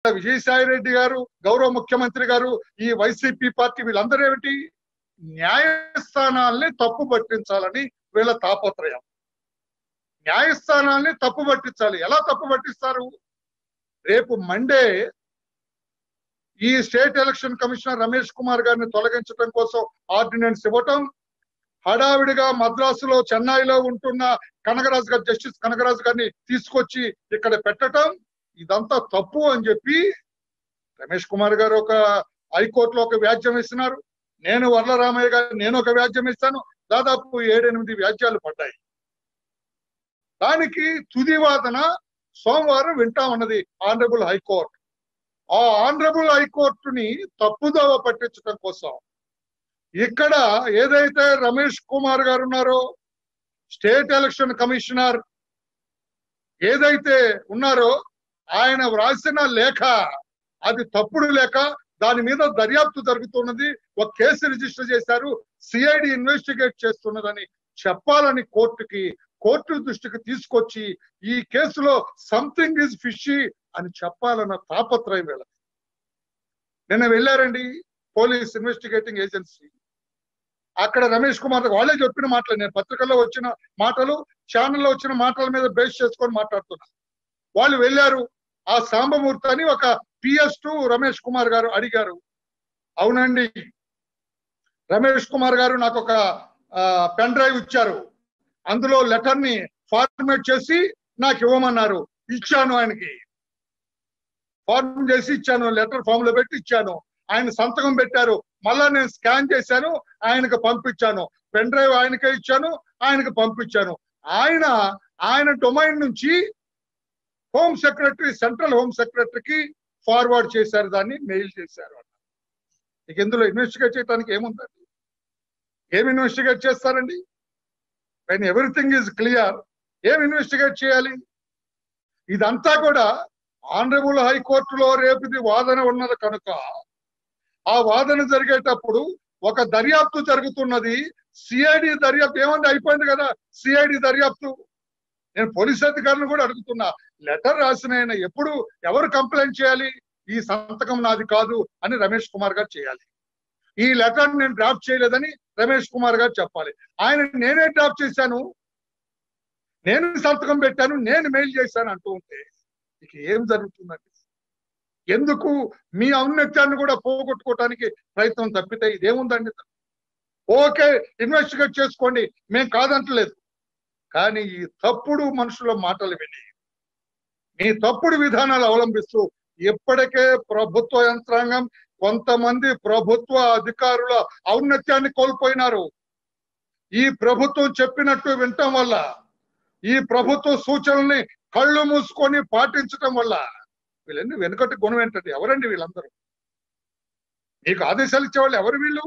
విజయసాయి రెడ్డి గారు గౌరవ ముఖ్యమంత్రి గారు ఈ వైసీపీ పార్టీ వీళ్ళందరూ ఏమిటి న్యాయస్థానాల్ని తప్పు పట్టించాలని వీళ్ళ తాపత్రయం న్యాయస్థానాల్ని తప్పు పట్టించాలి ఎలా తప్పు పట్టిస్తారు రేపు మండే ఈ state election commissioner Ramesh Kumar గారిని తొలగించడం కోసం ఆర్డినెన్స్ ఇవ్వటం హడావిడిగా మద్రాసులో చెన్నైలో ఉంటున్న కనగరాజు గారు జస్టిస్ కనగరాజు గారిని తీసుకొచ్చి ఇక్కడ పెట్టటం ఇదంతా తప్పు అని చెప్పి రమేష్ కుమార్ గారు ఒక హైకోర్టులో ఒక వ్యాజ్యం ఇస్తున్నారు నేను వరలరామయ్య గారు నేను ఒక వ్యాజ్యం ఇస్తాను దాదాపు ఏడెనిమిది వ్యాజ్యాలు పడ్డాయి దానికి తుది వాదన సోమవారం వింటామన్నది ఆనరబుల్ హైకోర్టు ఆ ఆనరబుల్ హైకోర్టుని తప్పుదోవ పట్టించడం కోసం ఇక్కడ ఏదైతే రమేష్ కుమార్ గారు ఉన్నారో స్టేట్ ఎలక్షన్ కమిషనర్ ఏదైతే ఉన్నారో ఆయన వ్రాసిన లేఖ అది తప్పుడు లేఖ దాని మీద దర్యాప్తు జరుగుతున్నది ఒక కేసు రిజిస్టర్ చేశారు సిఐడి ఇన్వెస్టిగేట్ చేస్తున్నదని చెప్పాలని కోర్టుకి కోర్టు దృష్టికి తీసుకొచ్చి ఈ కేసులో సంథింగ్ ఈజ్ ఫిషీ అని చెప్పాలన్న తాపత్రయం వీళ్ళ నిన్న వెళ్ళారండి పోలీస్ ఇన్వెస్టిగేటింగ్ ఏజెన్సీ అక్కడ రమేష్ కుమార్ వాళ్ళే చెప్పిన మాటలు నేను పత్రికల్లో వచ్చిన మాటలు ఛానల్లో వచ్చిన మాటల మీద బేస్ చేసుకొని మాట్లాడుతున్నా వాళ్ళు వెళ్ళారు ఆ సాంబమూర్తి అని ఒక పిఎస్ టు రమేష్ కుమార్ గారు అడిగారు అవునండి రమేష్ కుమార్ గారు నాకు ఒక పెన్ డ్రైవ్ ఇచ్చారు అందులో లెటర్ ని ఫార్మేట్ చేసి నాకు ఇవ్వమన్నారు ఇచ్చాను ఆయనకి ఫార్మ్ చేసి ఇచ్చాను లెటర్ ఫామ్ లో పెట్టి ఇచ్చాను ఆయన సంతకం పెట్టారు మళ్ళా నేను స్కాన్ చేశాను ఆయనకు పంపించాను పెన్ డ్రైవ్ ఆయనకే ఇచ్చాను ఆయనకు పంపించాను ఆయన ఆయన డొమైన్ నుంచి హోమ్ సెక్రటరీ సెంట్రల్ హోమ్ సెక్రటరీకి ఫార్వర్డ్ చేశారు దాన్ని మెయిల్ చేశారు ఇక ఇందులో ఇన్వెస్టిగేట్ చేయడానికి ఏముందండి ఏం ఇన్వెస్టిగేట్ చేస్తారండి వెన్ ఎవ్రీథింగ్ ఈజ్ క్లియర్ ఏం ఇన్వెస్టిగేట్ చేయాలి ఇదంతా కూడా ఆనరబుల్ హైకోర్టులో రేపు ఇది వాదన ఉన్నది కనుక ఆ వాదన జరిగేటప్పుడు ఒక దర్యాప్తు జరుగుతున్నది సిఐడి దర్యాప్తు ఏమంది అయిపోయింది కదా సిఐడి దర్యాప్తు నేను పోలీస్ అధికారులను కూడా అడుగుతున్నా లెటర్ రాసిన ఆయన ఎప్పుడు ఎవరు కంప్లైంట్ చేయాలి ఈ సంతకం నాది కాదు అని రమేష్ కుమార్ గారు చేయాలి ఈ లెటర్ నేను డ్రాఫ్ట్ చేయలేదని రమేష్ కుమార్ గారు చెప్పాలి ఆయన నేనే డ్రాఫ్ట్ చేశాను నేను సంతకం పెట్టాను నేను మెయిల్ చేశాను అంటూ ఉంటే ఇక ఏం జరుగుతుందండి ఎందుకు మీ ఔన్నత్యాన్ని కూడా పోగొట్టుకోవటానికి ప్రయత్నం తప్పితే ఇదేముందండి ఓకే ఇన్వెస్టిగేట్ చేసుకోండి మేం కాదంటలేదు కానీ ఈ తప్పుడు మనుషుల మాటలు విని మీ తప్పుడు విధానాలు అవలంబిస్తూ ఇప్పటికే ప్రభుత్వ యంత్రాంగం కొంతమంది ప్రభుత్వ అధికారుల ఔన్నత్యాన్ని కోల్పోయినారు ఈ ప్రభుత్వం చెప్పినట్టు వినటం వల్ల ఈ ప్రభుత్వ సూచనల్ని కళ్ళు మూసుకొని పాటించటం వల్ల వీళ్ళన్ని వెనుకటి గుణం ఏంటంటే ఎవరండి వీళ్ళందరూ మీకు ఆదేశాలు ఇచ్చేవాళ్ళు ఎవరు వీళ్ళు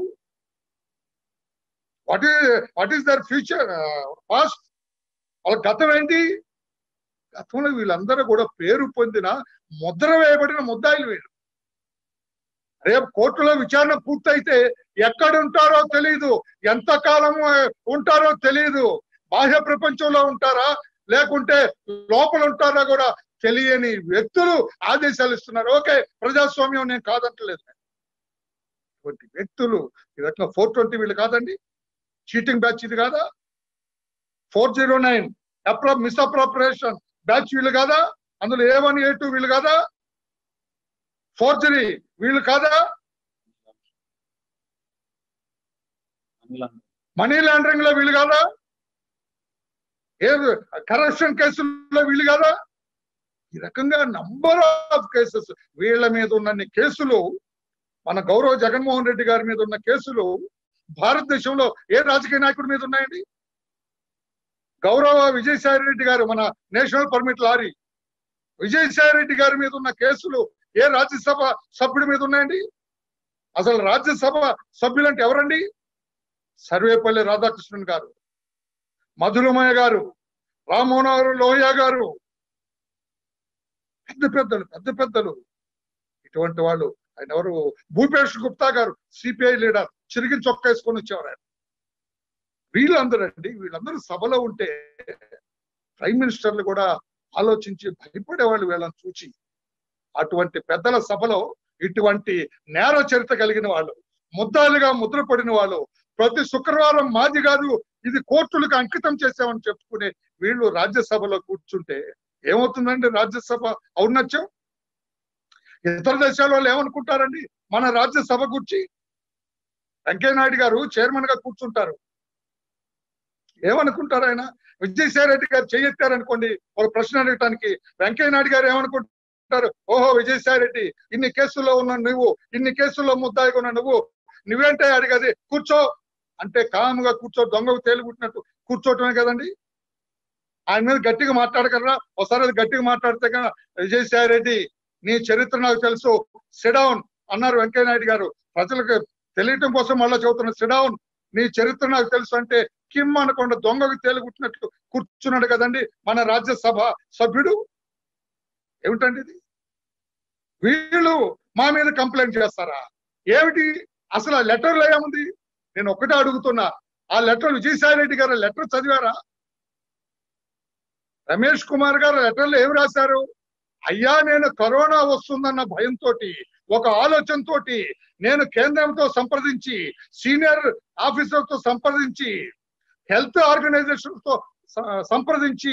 వాట్ ఈ what is their future past వాళ్ళ గతం ఏంటి గతంలో వీళ్ళందరూ కూడా పేరు పొందిన ముద్ర వేయబడిన ముద్దాయిలు వీళ్ళు రేపు కోర్టులో విచారణ పూర్తయితే ఎక్కడ ఉంటారో తెలియదు ఎంతకాలం ఉంటారో తెలియదు బాహ్య ప్రపంచంలో ఉంటారా లేకుంటే లోపల ఉంటారా కూడా తెలియని వ్యక్తులు ఆదేశాలు ఇస్తున్నారు ఓకే ప్రజాస్వామ్యం నేను కాదంటలేదు ఇటువంటి వ్యక్తులు ఇదట్లా ఫోర్ ట్వంటీ వీళ్ళు కాదండి చీటింగ్ బ్యాచ్ ఇది కాదా ఫోర్ జీరో నైన్ అప్రా మిస్అప్రాపరేషన్ బ్యాచ్ వీళ్ళు కాదా అందులో ఏ వన్ ఏ టూ వీళ్ళు కాదా ఫోర్జరీ వీళ్ళు కాదా మనీ లాండరింగ్ లో వీళ్ళు కాదా ఏ కరప్షన్ కేసుల్లో వీళ్ళు కాదా ఈ రకంగా నంబర్ ఆఫ్ కేసెస్ వీళ్ళ మీద ఉన్న కేసులు మన గౌరవ జగన్మోహన్ రెడ్డి గారి మీద ఉన్న కేసులు భారతదేశంలో ఏ రాజకీయ నాయకుడి మీద ఉన్నాయండి గౌరవ విజయసాయి రెడ్డి గారు మన national permit lorry Vijayasai Reddy గారి మీద ఉన్న కేసులు ఏ రాజ్యసభ సభ్యుడి మీద ఉన్నాయండి అసలు రాజ్యసభ సభ్యులంటే ఎవరండి సర్వేపల్లి రాధాకృష్ణన్ గారు మధురమయ్య గారు రామ్మోహన్ లోహియా గారు పెద్ద పెద్దలు పెద్ద పెద్దలు ఇటువంటి వాళ్ళు ఆయన ఎవరు భూపేష్ గుప్తా గారు సిపిఐ లీడర్ చిరిగి చొక్కా వేసుకొని వచ్చేవారు ఆయన వీళ్ళందరూ అండి వీళ్ళందరూ సభలో ఉంటే ప్రైమ్ మినిస్టర్లు కూడా ఆలోచించి భయపడేవాళ్ళు వీళ్ళని చూచి అటువంటి పెద్దల సభలో ఇటువంటి నేర చరిత్ర కలిగిన వాళ్ళు ముద్దాలుగా ముద్ర పడిన వాళ్ళు ప్రతి శుక్రవారం మాది కాదు ఇది కోర్టులకు అంకితం చేసామని చెప్పుకునే వీళ్ళు రాజ్యసభలో కూర్చుంటే ఏమవుతుందండి రాజ్యసభ ఔన్నత్యం ఇతర దేశాల వాళ్ళు ఏమనుకుంటారండి మన రాజ్యసభ గురించి వెంకయ్యనాయుడు గారు చైర్మన్ గా కూర్చుంటారు ఏమనుకుంటారు ఆయన విజయసాయి రెడ్డి గారు చేయెత్తారనుకోండి ఒక ప్రశ్న అడగటానికి వెంకయ్యనాయుడు గారు ఏమనుకుంటారు ఓహో విజయసాయి రెడ్డి ఇన్ని కేసుల్లో ఉన్న నువ్వు ఇన్ని కేసుల్లో ముద్దాయిగా ఉన్న నువ్వు నువ్వేంటే అడిగది కూర్చో అంటే కాముగా కూర్చో దొంగకు తేలిపుట్టినట్టు కూర్చోవటమే కదండి ఆయన మీద గట్టిగా మాట్లాడగలరా ఒకసారి అది గట్టిగా మాట్లాడితే కదా విజయసాయి రెడ్డి నీ చరిత్ర నాకు తెలుసు సిడౌన్ అన్నారు వెంకయ్యనాయుడు గారు ప్రజలకు తెలియటం కోసం మళ్ళా చెబుతున్న సిడౌన్ నీ చరిత్ర నాకు తెలుసు అంటే కిమ్ అనకుండా దొంగకు తేలిగుట్టినట్లు కూర్చున్నాడు కదండి మన రాజ్యసభ సభ్యుడు ఏమిటండి ఇది వీళ్ళు మా మీద కంప్లైంట్ చేస్తారా ఏమిటి అసలు ఆ లెటర్లో ఏముంది నేను ఒకటే అడుగుతున్నా ఆ లెటర్ విజయసాయి రెడ్డి గారు లెటర్ చదివారా రమేష్ కుమార్ గారు లెటర్లో ఏమి రాశారు అయ్యా నేను కరోనా వస్తుందన్న భయంతో ఒక ఆలోచనతో నేను కేంద్రంతో సంప్రదించి సీనియర్ ఆఫీసర్ తో సంప్రదించి హెల్త్ ఆర్గనైజేషన్ తో స- సంప్రదించి